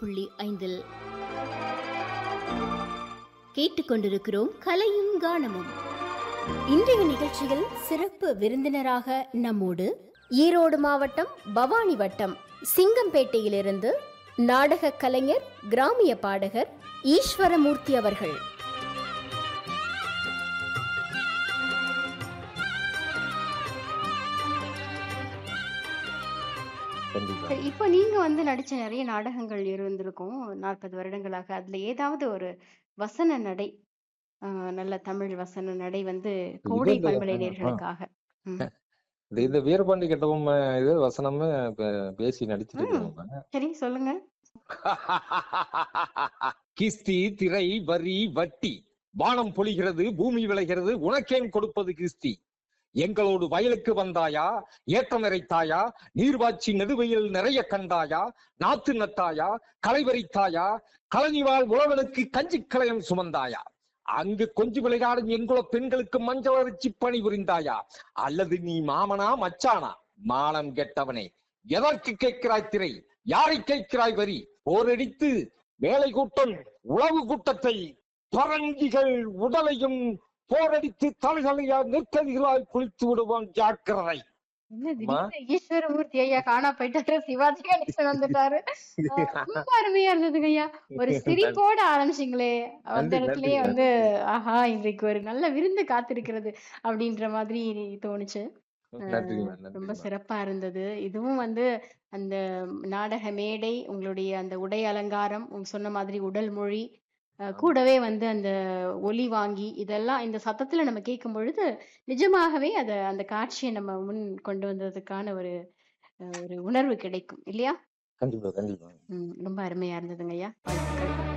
புள்ளி ஐந்தில் கேட்டுக்கொண்டிருக்கிறோம் கலையும் கானமும் இன்றைய நிகழ்ச்சியில் சிறப்பு விருந்தினராக நம்மோடு ஈரோடு மாவட்டம் பவானி வட்டம் சிங்கம்பேட்டையிலிருந்து நாடக கலைஞர் கிராமிய பாடகர் ஈஸ்வரமூர்த்தி அவர்கள் கண்டிப்பா சரி இப்போ நீங்க வந்து நடிச்ச நிறைய நாடகங்கள் இருந்திருக்கும் நாற்பது வருடங்களாக அதுல ஏதாவது ஒரு வசன நடை ஆஹ் நல்ல தமிழ் வசன நடை வந்து கோடை இந்த- பண்பலை ஆ, ஆ. நேர்களுக்காக ம். இந்த இந்த வீரபாண்டி கட்டபொம்ம இது வசனமே பே- பேசி நடிச்சிட்டு ம். இருக்கோம் சரி சொல்லுங்க கிஸ்தி திரை வரி வட்டி வானம் பொழிகிறது பூமி விளைகிறது உனக்கேன் கொடுப்பது கிஸ்தி எங்களோடு வயலுக்கு வந்தாயா ஏற்றம் இறைத்தாயா நீர்வாய்ச்சி நெடுவெயில் நிறைய கண்டாயா நாத்து நட்டாயா களை பறித்தாயா கழனிவாழ் உழவனுக்கு கஞ்சி களையம் சுமந்தாயா அங்கு கொஞ்சி விளையாடும் எங்குல பெண்களுக்கு மஞ்சள் அரிசி பணி புரிந்தாயா அல்லது நீ மாமனா மச்சானா மானம் கெட்டவனே எதற்கு கேட்கிறாய் திரை யாரை கேட்கிறாய் வரி போரடித்து வேலை கூட்டம் உளவு கூட்டத்தை பரங்கிகள் உடலையும் போரடித்து தலைகளையா நிற்கதிகளாய் குளித்து விடுவான் ஜாக்கிரதை என்ன அம்மா. திடீர்னு ஈஸ்வரமூர்த்தி ஐயா காணா போயிட்டாரு சிவாஜி கணேசன் வந்துட்டாரு ஆஹ் ரொம்ப அருமையா இருந்ததுங்க ஐயா ஒரு சிரிப்போட ஆரம்பிச்சிங்களே அந்த நன்றி, இடத்துலயே நன்றி. வந்து ஆஹா இன்றைக்கு ஒரு நல்ல விருந்து காத்திருக்கிறது அப்படின்ற மாதிரி தோணுச்சு நன்றிங்க ரொம்ப நன்றி சிறப்பா இருந்தது இதுவும் வந்து அந்த நாடக மேடை உங்களுடைய அந்த உடை அலங்காரம் உங்க சொன்ன மாதிரி உடல் மொழி அஹ், கூடவே வந்து அந்த ஒலி வாங்கி இதெல்லாம் இந்த சத்தத்துல நம்ம கேட்கும் பொழுது நிஜமாகவே அத அந்த காட்சியை நம்ம முன் கொண்டு வந்ததுக்கான ஒரு அஹ், ஒரு உணர்வு கிடைக்கும் இல்லையா கண்டிப்பா கண்டிப்பா ம், ரொம்ப அருமையா இருந்ததுங்க ஐயா வாழ்த்துக்கள்